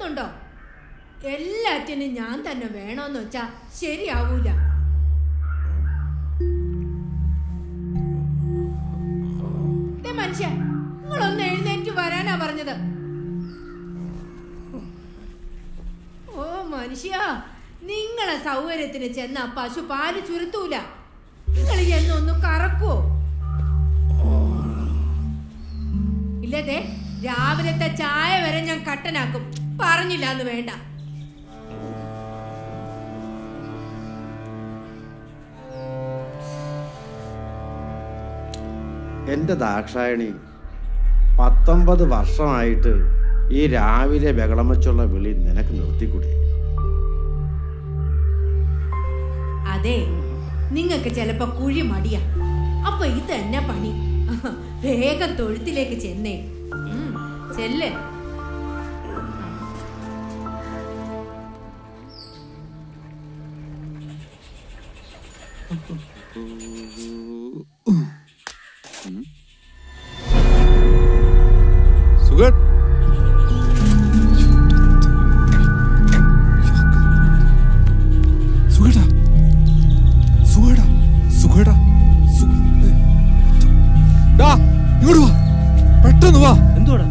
കേൾക്കുന്നുണ്ടോ എല്ലാറ്റിനും ഞാൻ തന്നെ വേണോന്ന് വെച്ചാ ശരിയാവൂല ദേ മനുഷ്യ നിങ്ങളൊന്ന് എഴുന്നേറ്റ് വരാനാ പറഞ്ഞത് ഓ മനുഷ്യ നിങ്ങളെ സൗകര്യത്തിന് ചെന്ന പശു പാല് ചുരുത്തൂല നിങ്ങൾ ചെന്നൊന്ന് കറക്കുവോ ഇല്ലതേ രാവിലത്തെ ചായ വരെ ഞാൻ കട്ടനാക്കും പറഞ്ഞില്ല എന്ന് വേണ്ട എൻ്റെ ദാക്ഷായണി പത്തൊമ്പത് വർഷമായിട്ട് ഈ രാവിലെ ബഹളം വെച്ചുള്ള വിളി നിനക്ക് നിർത്തിക്കൂടെ അതെ നിങ്ങൾക്ക് ചിലപ്പോ കുഴി മടിയാ അപ്പൊ ഇത് തന്നെ പണി വേഗം തൊഴുത്തിലേക്ക് ചെന്നേ ഉം, ചെല്ല് സുഖം സുഖേടാ സുഖേടാ സുഖേടാ സു- ഏ, ഡാ, ഇങ്ങോട്ട് വാ പെട്ടെന്ന് വാ എന്തുവാടാ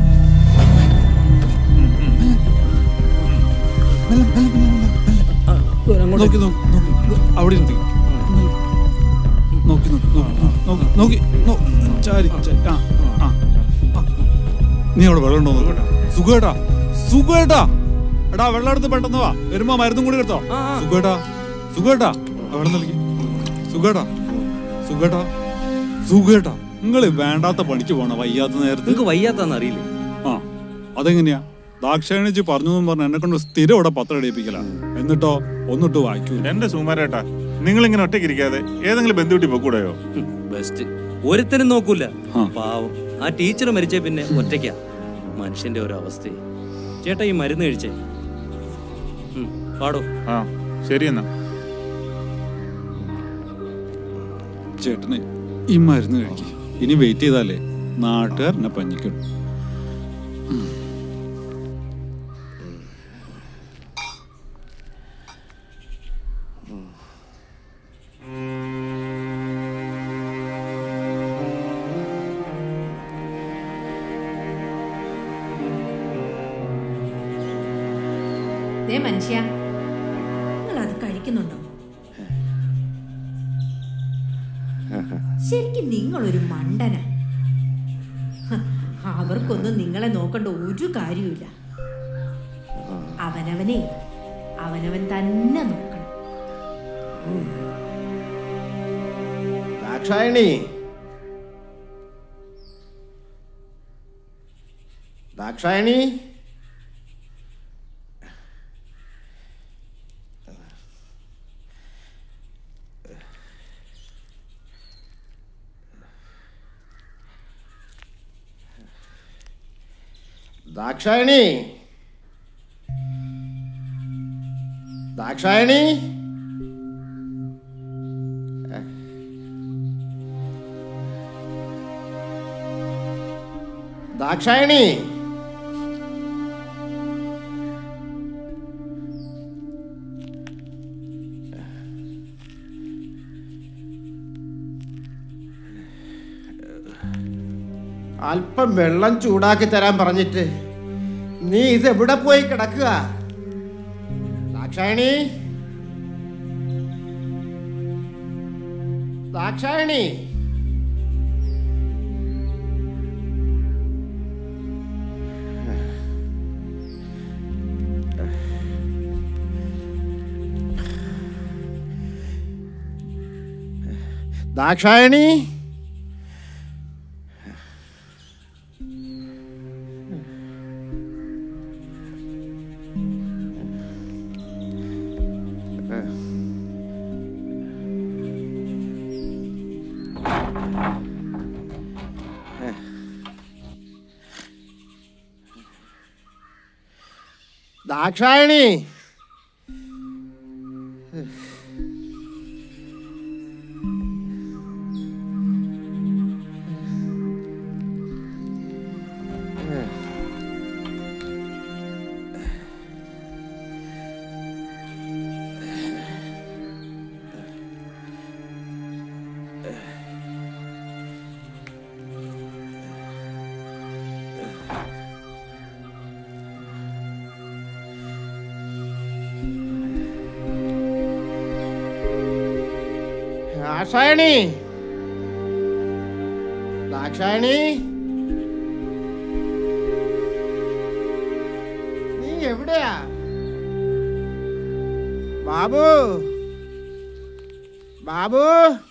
മെല്ലെ, മെല്ലെ, മെല്ലെ, മെല്ലെ, മെല്ലെ. നോക്കി നോക്കി നോക്കി അവിടെ ഇരുത്തി നോക്കി നോക്കി നോക്കി നോക്കി നോക്കി നോ ചാരി ചാരി. ആ ആ ആ. നീ അവിടെ വെള്ളം ഉണ്ടോ നോക്കട്ടെ സുഖേട്ടാ സുഖേട്ടാ എടാ വെള്ളം എടുത്ത് പെട്ടെന്ന് വാ വരുമ്പോ മരുന്നും കൂടി എടുത്തോ സുഖേട്ടാ സുഖേട്ടാ ആ വെള്ളം നൽകി സുഖേട്ടാ സുഖേട്ടാ സുഖേട്ടാ നിങ്ങൾ വേണ്ടാത്ത പണിക്ക് പോണ വയ്യാത്ത നേരത്ത് നിങ്ങക്ക് വയ്യാത്താന്ന് അറിയില്ലേ ആ അതെങ്ങനെയാ ദാക്ഷായണിച്ച് പറഞ്ഞു എന്നും പറഞ്ഞ് എന്നെ കൊണ്ട് സ്ഥിരം ഇവിടെ പത്രം അടിപ്പിക്കലാണ് എന്നിട്ടോ ഒന്നിട്ട് വായിക്കൂ എന്റെ സുമാരേട്ടാ നിങ്ങൾ ഇങ്ങനെ ഒറ്റയ്ക്കിരിക്കാതെ ഏതെങ്കിലും ബന്ധുവിട്ടി പൊക്കൂടെയോ ബെസ്റ്റ് ഒരുത്തനും നോക്കൂല പാവം ആ ടീച്ചർ മരിച്ചേ പിന്നെ ഒറ്റയ്ക്കാ മനുഷ്യന്റെ ഒരു അവസ്ഥയെ ചേട്ടാ ഈ മരുന്ന് കഴിച്ചേ ഉം, പാടോ ആ ശരി എന്നാ ചേട്ടനെ ഈ മരുന്ന് കഴിക്ക് ഇനി വെയിറ്റ് ചെയ്താലേ നാട്ടുകാർ എന്നെ പഞ്ഞിക്കും ദേ മനുഷ്യ നിങ്ങൾ അത് കഴിക്കുന്നുണ്ടോ ശരിക്കും നിങ്ങളൊരു മണ്ടന ഹ, അവർക്കൊന്നും നിങ്ങളെ നോക്കേണ്ട ഒരു കാര്യമില്ല അവനവനെ അവനവൻ തന്നെ നോക്കണം ദാക്ഷായണി ദാക്ഷായണി ദാക്ഷായണി ദാക്ഷായണി ദാക്ഷായണി അല്പം വെള്ളം ചൂടാക്കി തരാൻ പറഞ്ഞിട്ട് നീ ഇത് എവിടെ പോയി കിടക്കുക ദാക്ഷായണി ദാക്ഷായണി ദാക്ഷായണി ദാക്ഷായണി ദാക്ഷായണി ദാക്ഷായണി നീ എവിടെയാ ബാബു ബാബു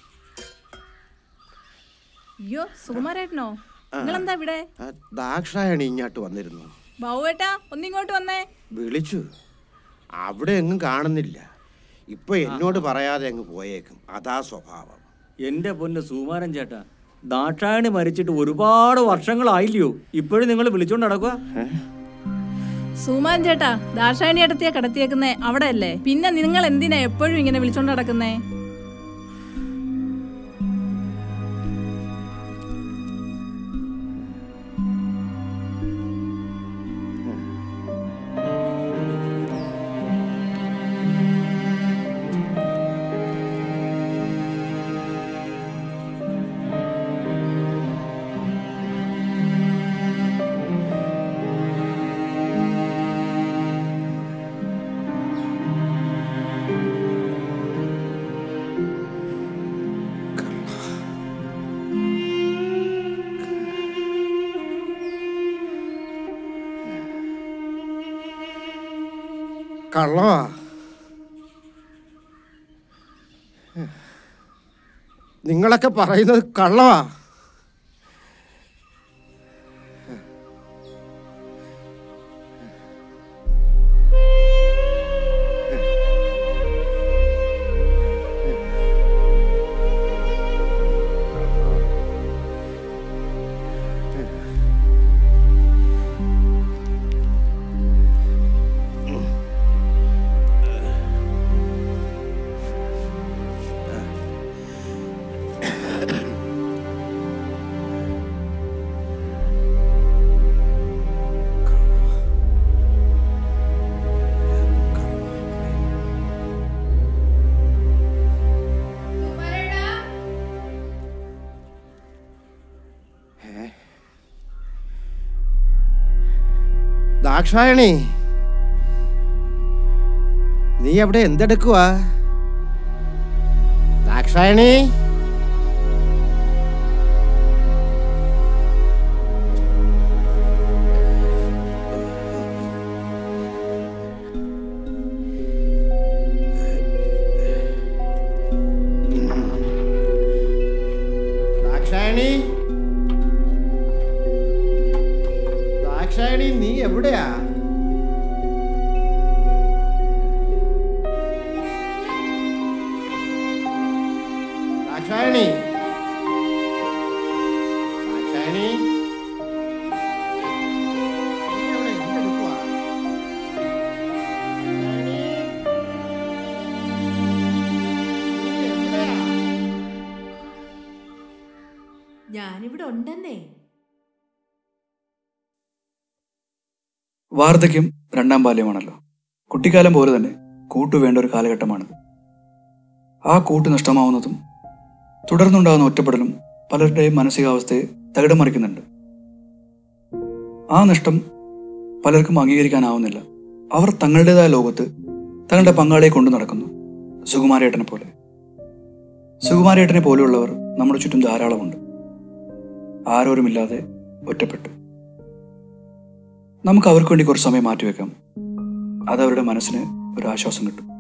അയ്യോ സുകുമാരേട്ടനോ നിങ്ങളെന്താ ഇവിടെ ആ, ദാക്ഷായണി ഇങ്ങോട്ട് വന്നിരുന്നു ബാബുവേട്ടാ ഒന്നിങ്ങോട്ട് വന്നേ വിളിച്ചു അവിടെ എങ്ങും കാണുന്നില്ല ഇപ്പൊ എന്നോട് പറയാതെ അങ്ങ് പോയേക്കും അതാ സ്വഭാവം എന്റെ പൊന്ന് സുമാരൻ ചേട്ടാ ദാക്ഷായണി മരിച്ചിട്ട് ഒരുപാട് വർഷങ്ങളായില്ലയോ ഇപ്പോഴും നിങ്ങൾ വിളിച്ചോണ്ട് നടക്കുക സുകുമാരൻ ചേട്ടാ ദാക്ഷായണി അടുത്തിയാ കിടത്തിയേക്കുന്നേ അവിടെ അല്ലേ പിന്നെ നിങ്ങൾ എന്തിനാ എപ്പോഴും ഇങ്ങനെ വിളിച്ചോണ്ട് നടക്കുന്നേ കള്ളവാ നിങ്ങളൊക്കെ പറയുന്നത് കള്ളവാ ദാക്ഷായണി നീ അവിടെ എന്തെടുക്കുവാ ദാക്ഷായണി ദാക്ഷായണി ദാക്ഷായണി നീ എവിടെയാ ദാക്ഷായണി ദാക്ഷായണി നീ അവിടെ എന്തെടുക്കുവാ? ദാക്ഷായണി? നീ എവിടെയാ? ഞാനിവിടെ ഉണ്ടെന്നേ വാർദ്ധക്യം രണ്ടാം ബാല്യമാണല്ലോ കുട്ടിക്കാലം പോലെ തന്നെ കൂട്ടു വേണ്ട ഒരു കാലഘട്ടമാണിത് ആ കൂട്ട് നഷ്ടമാവുന്നതും തുടർന്നുണ്ടാകുന്ന ഒറ്റപ്പെടലും പലരുടെയും മാനസികാവസ്ഥയെ തകിടം മറിക്കുന്നുണ്ട് ആ നഷ്ടം പലർക്കും അംഗീകരിക്കാനാവുന്നില്ല അവർ തങ്ങളുടേതായ ലോകത്ത് തങ്ങളുടെ പങ്കാളിയെ കൊണ്ടു നടക്കുന്നു സുകുമാരേട്ടനെ പോലെ സുകുമാരേട്ടനെ പോലെയുള്ളവർ നമ്മുടെ ചുറ്റും ധാരാളമുണ്ട് ആരോരുമില്ലാതെ ഒറ്റപ്പെട്ടു നമുക്ക് അവർക്ക് വേണ്ടി കുറച്ച് സമയം മാറ്റിവെക്കാം അത് അവരുടെ മനസ്സിന് ഒരു ആശ്വാസം കിട്ടും